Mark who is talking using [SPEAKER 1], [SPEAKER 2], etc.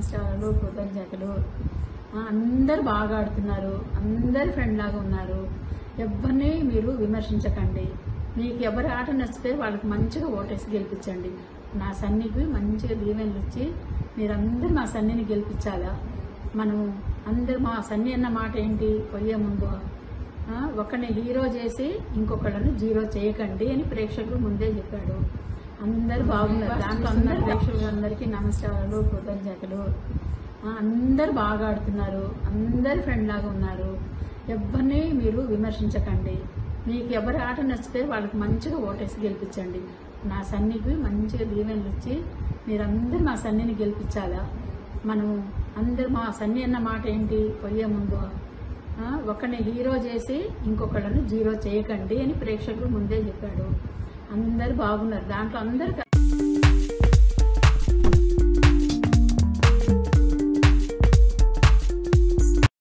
[SPEAKER 1] నమస్కారాలు కృతజ్ఞతలు ఆ, అందరు బాగా ఆడుతున్నారు అందరు ఫ్రెండ్ లాగా ఉన్నారు ఎవరిని మీరు విమర్శించకండి మీకు ఎవరి ఆట నచ్చితే వాళ్ళకి మంచిగా ఓటేసి గెలిపించండి నా సన్నికి మంచిగా దీవెనలు ఇచ్చి మీరందరూ మా సన్నిని గెలిపించాలా మనం అందరు మా సన్ని అన్న మాట ఏంటి పోయే ముందు ఆ, ఒకరిని హీరో చేసి ఇంకొకళ్ళని జీరో చేయకండి అని ప్రేక్షకులు ముందే చెప్పాడు అందరు బాగున్నారు దాంట్లో అందరు ప్రేక్షకులందరికీ నమస్కారాలు కృతజ్ఞతలు ఆ, అందరు బాగా ఆడుతున్నారు అందరు ఫ్రెండ్ లాగా ఉన్నారు ఎవరిని మీరు విమర్శించకండి మీకు ఎవరి ఆట నచ్చితే వాళ్ళకి మంచిగా ఓటేసి గెలిపించండి నా సన్నికి మంచిగా దీవెనలు ఇచ్చి మీరందరూ మా సన్నిని గెలిపించాలా మనం అందరు మా సన్ని అన్న మాట ఏంటి పోయే ముందు ఆ, ఒకరిని హీరో చేసి ఇంకొకళ్ళని జీరో చేయకండి అని ప్రేక్షకులు ముందే చెప్పాడు అందరు బాగున్నారు దాంట్లో అందరు